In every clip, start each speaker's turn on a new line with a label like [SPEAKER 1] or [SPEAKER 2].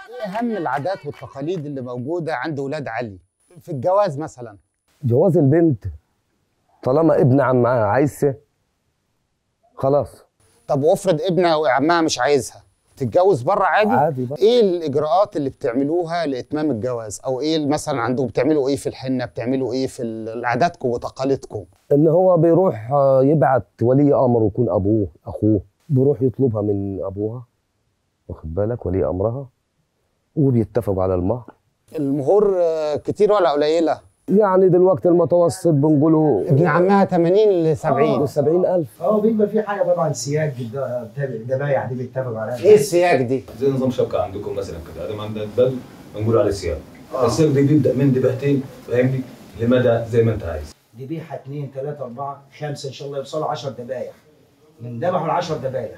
[SPEAKER 1] ايه اهم العادات والتقاليد اللي موجوده عند ولاد علي في الجواز مثلا
[SPEAKER 2] جواز البنت طالما ابن عمها عايزة خلاص
[SPEAKER 1] طب وافرض ابنها وعمها مش عايزها تتجوز بره عادي
[SPEAKER 2] عادي بقى.
[SPEAKER 1] ايه الاجراءات اللي بتعملوها لاتمام الجواز او ايه مثلا عندكم بتعملوا ايه في الحنه بتعملوا ايه في ال- عاداتكم وتقاليدكم
[SPEAKER 2] ان هو بيروح آه، يبعت ولي امره يكون ابوه اخوه بيروح يطلبها من ابوها واخد بالك ولي امرها وبيتفقوا على المهر
[SPEAKER 1] المهور آه، كتير ولا قليله
[SPEAKER 2] يعني دلوقتي المتوسط بنقوله
[SPEAKER 1] ابن عمها 80 ل 70
[SPEAKER 2] سبعين ألف
[SPEAKER 3] اه بيبقى في حاجه طبعا سياج ده- تابع دبايع دي بيتفقوا عليها
[SPEAKER 1] ايه السياج دي
[SPEAKER 4] زي نظام شبكه عندكم مثلا كده ادم عندنا البدو بنقول عليه سياق السياق دي بيبدا من ذبحتين فاهمني لمدى زي ما انت عايز
[SPEAKER 3] ذبيحه اثنين ثلاثه اربعه خمسه ان شاء الله يوصلوا 10 ذبايح من ذبحوا ل 10 ذبايح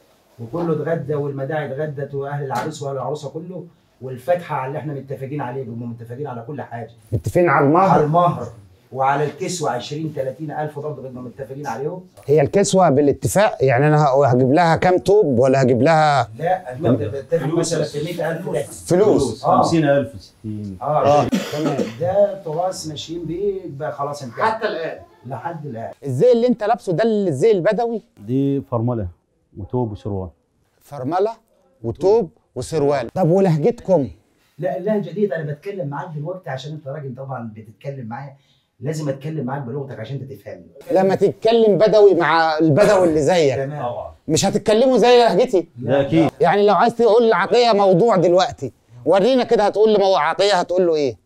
[SPEAKER 3] وكله اتغدى والمداعي اتغدت واهل العروس واهل العروسه كله والفاتحه على اللي احنا متفقين عليه بيبقوا متفقين على كل حاجه
[SPEAKER 1] متفقين على
[SPEAKER 3] على
[SPEAKER 1] المهر
[SPEAKER 3] المهر وعلى الكسوه 20 30 الف برضه بنبقى متفقين عليهم
[SPEAKER 1] هي الكسوه بالاتفاق يعني انا ه- هجيب لها كام توب ولا هجيب لها
[SPEAKER 3] لا احنا بنتفق مثلا في 100000 لا
[SPEAKER 1] فلوس
[SPEAKER 3] آه.
[SPEAKER 5] 50000 60
[SPEAKER 3] اه تمام ده تراث ماشيين بيه يبقى خلاص انتهى
[SPEAKER 1] حتى الان
[SPEAKER 3] لحد الان
[SPEAKER 1] الزي اللي انت لابسه ده اللي الزي البدوي
[SPEAKER 5] دي فرمله وتوب وشروال
[SPEAKER 1] فرمله وتوب وسروال طب ولهجتكم
[SPEAKER 3] لا اللهجه ديت انا بتكلم معاك دلوقتي عشان انت راجل طبعا بتتكلم معايا لازم اتكلم معاك بلغتك عشان انت تفهمني
[SPEAKER 1] لما تتكلم بدوي مع البدوي اللي زيك
[SPEAKER 3] تمام
[SPEAKER 1] مش هتتكلموا زي لهجتي
[SPEAKER 5] ده اكيد
[SPEAKER 1] يعني لو عايز تقول لعطيه موضوع دلوقتي ورينا كده هتقول لمو- عطيه هتقول له ايه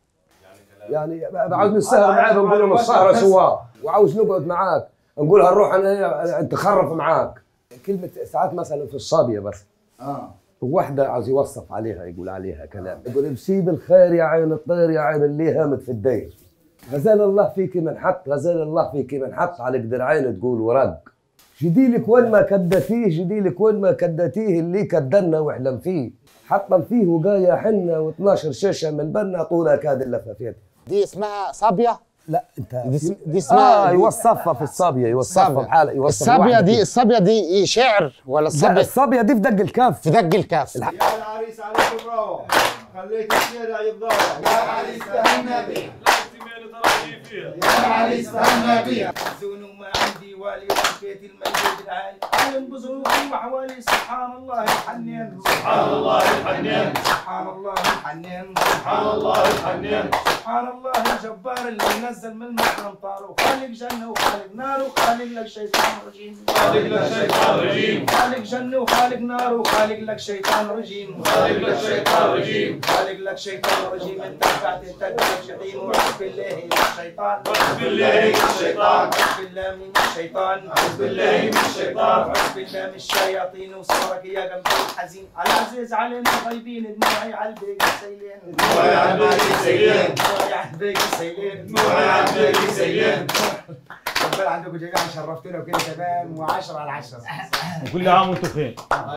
[SPEAKER 2] يعني عاوز نسهر معاه بنقول لهم السهرة سوا وعاوز نقعد معاك نقول هنروح انا نتخرف معاك كلمة ساعات مثلا في الصابية بس
[SPEAKER 3] اه
[SPEAKER 2] واحدة عاوز يوصف عليها يقول عليها كلام يقول بسيب الخير يا عين الطير يا عين اللي هامت في الدير غزال الله فيك من حط غزال الله فيك من حط على قدر عين تقول ورق جديلك وين ما كدتيه جديلك وين ما كدتيه اللي كدنا واحلم فيه حطم فيه وقايا حنة و12 شاشة من بنا طولها كاد اللفافيت
[SPEAKER 1] دي اسمها صابيه
[SPEAKER 2] لا انت
[SPEAKER 1] دي, اسم- دي اسمها
[SPEAKER 2] اه
[SPEAKER 1] دي-
[SPEAKER 2] يوصفها في الصابيه يوصفها
[SPEAKER 1] الصابيه
[SPEAKER 2] بحالة يوصف
[SPEAKER 1] الصابيه
[SPEAKER 2] واحدة
[SPEAKER 1] دي
[SPEAKER 2] كده.
[SPEAKER 1] الصابيه دي ايه شعر ولا
[SPEAKER 2] لا،
[SPEAKER 1] الصابيه
[SPEAKER 2] الصابيه دي في دق الكاف
[SPEAKER 1] في دج الكاف
[SPEAKER 6] يا العريس عليكم روح خليك الشارع يتضوع يا العريس تهنى بيها يا العريس تهنى بيها
[SPEAKER 3] زون ما عندي والي وفيت المجد العالي عالم بظروفي وحوالي سبحان الله الحنين سبحان الله الحنين سبحان الله الحنين سبحان الله الحنين سبحان الله الجبار اللي نزل من المحرم طار وخالق جنة وخالق نار وخالق لك شيطان رجيم خالق لك شيطان رجيم خالق جنة وخالق نار وخالق لك شيطان رجيم خالق لك شيطان رجيم خالق لك شيطان رجيم انت قاعد تدرك جحيم وعز بالله من الشيطان عز بالله من الشيطان عز بالله من الشيطان عز بالله من الشيطان عز بالله من الشياطين وصورك يا قلبي الحزين على عزيز علينا غايبين دموعي على البيت السيلين
[SPEAKER 6] دموعي على البيت السيلين.
[SPEAKER 3] دموعي على البيت السيلين
[SPEAKER 6] دموعي على البيت السيلين.
[SPEAKER 3] ربنا عندكم جميعا شرفتونا وكده تمام و10 على 10
[SPEAKER 5] وكل عام وانتم بخير